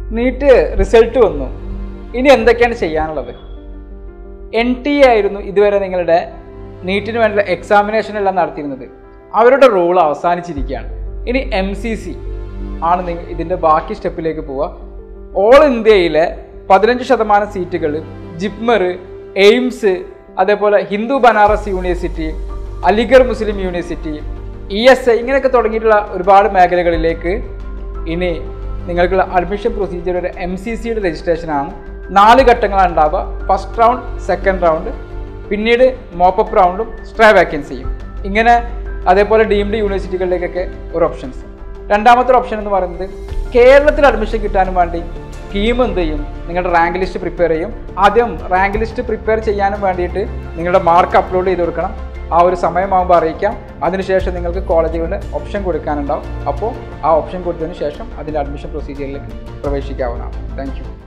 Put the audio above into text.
NEET result വന്നു ഇനി എന്തൊക്കെയാണ് ചെയ്യാനുള്ളത് എൻ ടി എ ആയിരുന്നു ഇതുവരെ നിങ്ങളുടെ നീറ്റിന് വേണ്ടിയുള്ള എക്സാമിനേഷൻ എല്ലാം നടത്തിയിരുന്നത് അവരുടെ റോൾ അവസാനിച്ചിരിക്കുകയാണ് ഇനി എം സി സി ആണ് നിങ്ങൾ ഇതിൻ്റെ ബാക്കി സ്റ്റെപ്പിലേക്ക് പോവുക ഓൾ ഇന്ത്യയിലെ പതിനഞ്ച് ശതമാനം സീറ്റുകൾ ജിപ്മർ എയിംസ് അതേപോലെ Hindu Banaras university Aligarh Muslim university E S I ഇങ്ങനെയൊക്കെ തുടങ്ങിയിട്ടുള്ള ഒരുപാട് മേഖലകളിലേക്ക് ഇനി നിങ്ങൾക്കുള്ള അഡ്മിഷൻ പ്രൊസീജിയർ ഒരു എം സി സിയുടെ രജിസ്ട്രേഷനാണ് നാല് ഘട്ടങ്ങളാണ് ഉണ്ടാവുക ഫസ്റ്റ് റൗണ്ട് സെക്കൻഡ് റൗണ്ട് പിന്നീട് മോപ്പപ്പ് റൗണ്ടും സ്ട്രേ വേക്കൻസിയും ഇങ്ങനെ അതേപോലെ ഡീംഡ് യൂണിവേഴ്സിറ്റികളിലേക്കൊക്കെ ഒരു ഓപ്ഷൻസ് രണ്ടാമത്തെ ഓപ്ഷൻ എന്ന് പറയുന്നത് കേരളത്തിൽ അഡ്മിഷൻ കിട്ടാനും വേണ്ടി സ്കീം എന്ത് ചെയ്യും നിങ്ങളുടെ റാങ്ക് ലിസ്റ്റ് പ്രിപ്പയർ ചെയ്യും ആദ്യം റാങ്ക് ലിസ്റ്റ് പ്രിപ്പയർ ചെയ്യാനും വേണ്ടിയിട്ട് നിങ്ങളുടെ മാർക്ക് അപ്ലോഡ് ചെയ്ത് കൊടുക്കണം ആ ഒരു സമയമാകുമ്പോൾ അറിയിക്കാം അതിനുശേഷം നിങ്ങൾക്ക് കോളേജുകളുടെ ഓപ്ഷൻ കൊടുക്കാനുണ്ടാവും അപ്പോൾ ആ ഓപ്ഷൻ കൊടുത്തതിന് ശേഷം അതിൻ്റെ അഡ്മിഷൻ പ്രൊസീജിയറിലേക്ക് പ്രവേശിക്കാവുന്നതാണ് താങ്ക് യു